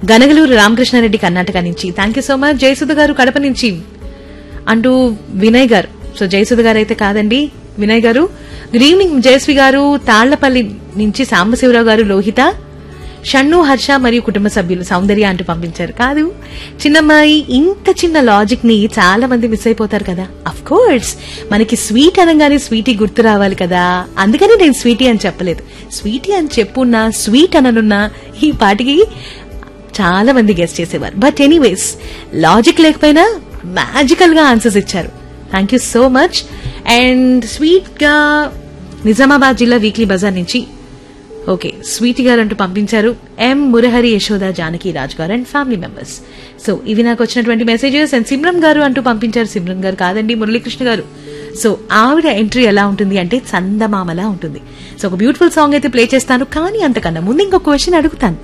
గనగలూరు రామకృష్ణారెడ్డి కర్ణాటక నుంచి thank you so much Jayasudha గారు కడప నుంచి అంటూ వినయ్ గారు సో జయసుధ గారు అయితే కాదండి వినయ్ గారు గుడ్ ఈవినింగ్ జయశ్రీ గారు తాళ్లపల్లి నుంచి సాంబశివరావు గారు లోహిత షన్ను హర్ష మరియు కుటుంబ సభ్యులు సౌందర్య అంటూ పంపించారు కాదు చిన్నమ్మాయి ఇంత చిన్న లాజిక్ ని చాలా మంది మిస్ అయిపోతారు కదా అఫ్ కోర్స్ మనకి స్వీట్ అనగానే స్వీటీ గుర్తు రావాలి కదా అందుకని నేను స్వీటీ అని చెప్పలేదు స్వీటీ అని చెప్పున్నా స్వీట్ అననున్నా ఈ పాటికి చాలా మంది గెస్ట్ చేసేవారు బట్ ఎనీవేస్ లాజిక్ లేకపోయినా మ్యాజికల్ గా ఆన్సర్స్ ఇచ్చారు thank you so much and sweet గా నిజామాబాద్ జిల్లా వీక్లీ బజార్ నుంచి ఓకే స్వీట్ గారు అంటూ పంపించారు ఎం మురహరి యశోద జానకి రాజ్ గారు అండ్ ఫ్యామిలీ మెంబర్స్ సో ఇవి నాకు వచ్చినటువంటి మెసేజెస్ అండ్ సిమ్రన్ గారు అంటూ పంపించారు సిమ్రన్ గారు కాదండి మురళీకృష్ణ గారు సో ఆవిడ ఎంట్రీ ఎలా ఉంటుంది అంటే చందమామలా ఉంటుంది సో ఒక బ్యూటిఫుల్ సాంగ్ అయితే ప్లే చేస్తాను కానీ అంతకన్నా ముందు ఇంకొక క్వశ్చన్ అడుగుతాను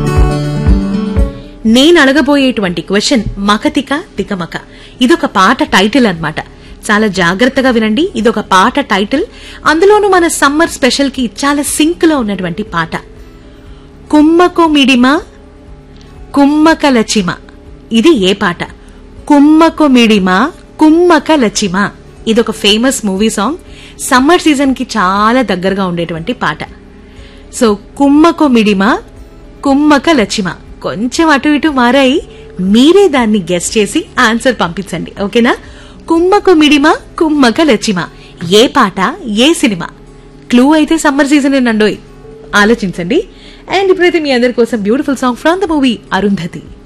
నేను అడగబోయేటువంటి క్వశ్చన్ మకతిక తికమక ఇదొక పాట టైటిల్ అన్నమాట చాలా జాగ్రత్తగా వినండి ఇదొక పాట టైటిల్ అందులోనూ మన సమ్మర్ స్పెషల్ కి చాలా సింక్ లో ఉన్నటువంటి పాట కుమ్మకు మిడిమ కుమ్మక లచిమ ఇది ఏ పాట కుమ్మకు మిడిమ కుమ్మక లచిమ ఇదొక famous movie song summer season కి చాలా దగ్గరగా ఉండేటువంటి పాట సో కుమ్మకు మిడిమ కుమ్మక లచిమ కొంచెం అటు ఇటు మారాయి మీరే దాన్ని గెస్ట్ చేసి ఆన్సర్ పంపించండి ఓకేనా కుమ్మకు మిడిమ కుమ్మక లచిమ ఏ పాట ఏ సినిమా క్లూ అయితే సమ్మర్ సీజన్ నండోయ్ ఆలోచించండి అండ్ ఇప్పుడైతే మీ అందరి కోసం beautiful song from the movie Arundhati